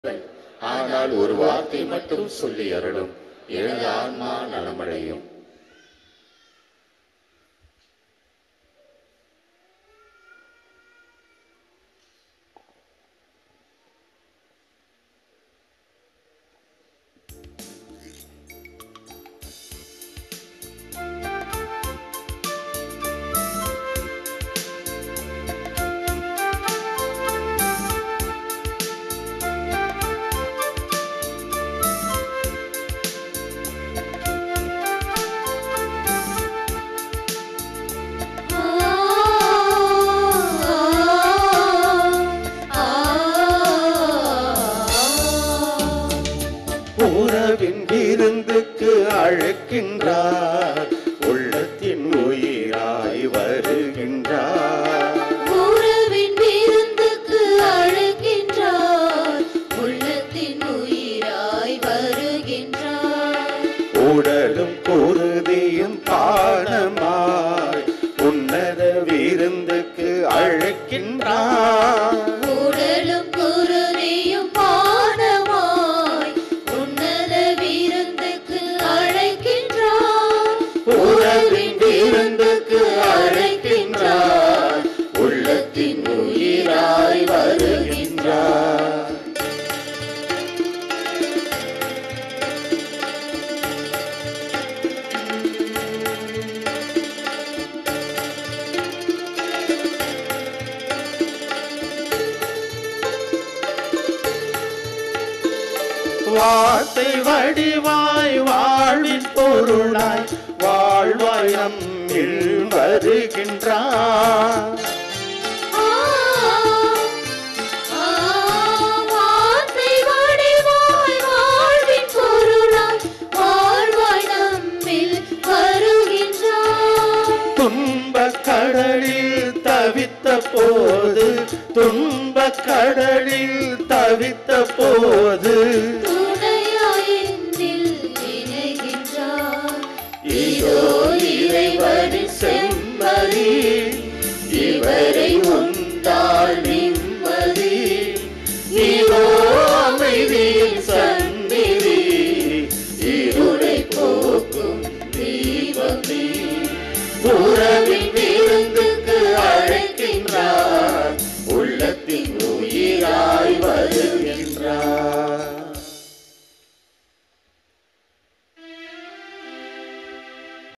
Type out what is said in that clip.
ஆனால் ஒரு வார்த்தை மட்டும் சொல்லி அருளும் எனது ஆன்மா நலமடையும் உறவின் விருந்துக்கு அழைக்கின்றார் உள்ளத்தின் உயிராய் வருகின்றார் உறவின் விருந்துக்கு அழைக்கின்றார் உள்ளத்தின் உயிராய் வருகின்றார் உடலும் குருதியும் பானமாய் உன்னத விருந்துக்கு அழைக்கின்றார் உடலும் குருதியும் பானமாய் உன்னத விருந்துக்கு அழைக்கின்றார் உறவின் விருந்துக்கு அழைக்கின்றார் உள்ளத்தின் உயிராய் வருகின்றார் வார்த்தை வடிவாய் வாழ்வின் பொருளாய் வாழ்வாய் நம்மில் வருகின்றார் ஆ, ஆ, வார்த்தை வடிவாய் வாழ்வின் பொருளாய் வாழ்வாய் நம்மில் வருகின்றார் துன்பக் கடலில் தவித்த போது துன்பக் கடலில் தவித்த போது துணையாய் என்னில் இணைகின்றார் இதோ இறைவனின் செம்மறி இவரை உண்டால் நீ